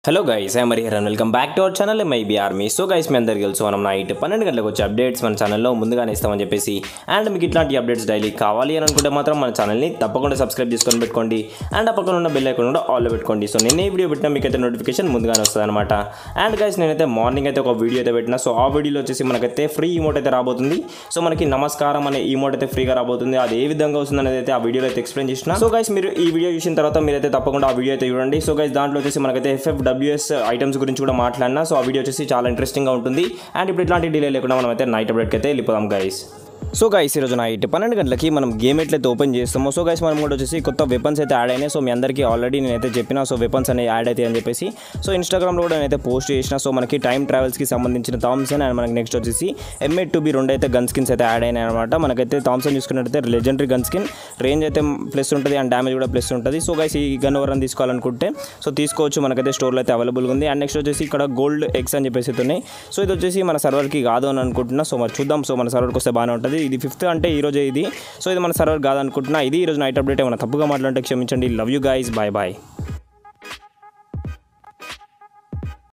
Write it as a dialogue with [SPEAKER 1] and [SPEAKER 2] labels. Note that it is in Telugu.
[SPEAKER 1] హలో గైస్ ఐ మరి హెరన్ welcome back to our channel maybe army so guys మీ అందరికీ తెలుసు మనం నైట్ పన్నెండు గంటలకు వచ్చే అప్డేట్స్ మన ఛానల్లో ముందుగానే ఇస్తామని చెప్పేసి అండ్ మీకు ఇట్లాంటి అప్డేట్స్ డైలీ కావాలి అని అనుకుంటే మాత్రం మన ఛానల్ని తప్పకుండా సబ్స్క్రైబ్ చేసుకొని పెట్టుకోండి అండ్ ఆ పక్కన ఉన్న బెల్ ఐకాన్ కూడా ఆల్లో పెట్టుకోండి సో నేను ఏ వీడియో పెట్టినా మీకు అయితే నోటిఫికేషన్ ముందుగానే వస్తుంది అనమాట అండ్ గైస్ నేనైతే మార్నింగ్ అయితే ఒక వీడియో అయితే పెట్టినా సో ఆ వీడియోలో వచ్చేసి మనకైతే ఫ్రీ ఇమోట్ అయితే రాబోతుంది సో మనకి నమస్కారం అనే ఇమోట్ అయితే ఫ్రీగా రాబోతుంది అది ఏ విధంగా వస్తుంది అనేది అయితే ఆ వీడియోలో అయితే ఎక్స్ప్లెయిన్ చేసిన సో గైస్ మీరు ఈ వీడియో చూసిన తర్వాత మీరైతే తప్పకుండా ఆ వీడియో అయితే చూడండి సో గైస్ దాంట్లో వచ్చేసి మనకైతే ఎఫ్ఎఫ్డబ్ల్యూఎస్ ఐటమ్స్ గురించి కూడా మాట్లాడినా సో ఆ వీడియో వచ్చేసి చాలా ఇంట్రెస్టింగ్గా ఉంటుంది అండ్ ఇప్పుడు ఇట్లాంటి డిలే లేకుండా మనం అయితే నైట్ అప్డేట్కి అయితే వెళ్ళిపోదాం గైస్ సో గైస్ ఈరోజు నైట్ పన్నెండు గంటలకి మనం గేమ్ ఎట్లయితే ఓపెన్ చేస్తామో సో గైస్ మనం కూడా వచ్చేసి కొత్త వెపన్స్ అయితే యాడ్ అయినాయి సో మీ అందరికీ ఆల్రెడీ నేనైతే చెప్పిన సో వెపన్స్ అనేవి యాడ్ అవుతాయి అని చెప్పేసి సో ఇన్స్టాగ్రామ్లో కూడా నేనైతే పోస్ట్ చేసిన సో మనకి టైం ట్రావెల్స్కి సంబంధించిన థామ్సన్ అండ్ మనకి నెక్స్ట్ వచ్చేసి ఎంఏ టూ బి రెండు అయితే గన్ స్కిన్స్ అయితే యాడ్ అయినాయి అనమాట మనకైతే థామ్సన్ చూసుకున్నట్టయితే లెజెండరీ గన్ స్కిన్ రేంజ్ అయితే ప్లస్ ఉంటుంది అండ్ డ్యామేజ్ కూడా ప్లస్ ఉంటుంది సో గైస్ ఈ గన్ ఎవరైనా తీసుకోవాలనుకుంటే సో తీసుకోవచ్చు మనకైతే స్టోర్లో అయితే అవైలబుల్గా ఉంది అండ్ నెక్స్ట్ వచ్చేసి ఇక్కడ గోల్డ్ ఎక్స్ అని చెప్పేసి అయితే ఉన్నాయి సో ఇది వచ్చేసి మన సర్వర్కి కాదు అని అనుకుంటున్నా సో మరి చూద్దాం సో మన సర్వర్కి వస్తే బాగానే ఉంటుంది ఇది ఫిఫ్త్ అంటే ఈ రోజే ఇది సో ఇది మన సర్వర్ కాదనుకుంటున్నా ఇది ఈ రోజు నైట్ అప్డేట్ ఏమైనా తప్పుగా మాట్లాడితే క్షమించండి love you guys bye bye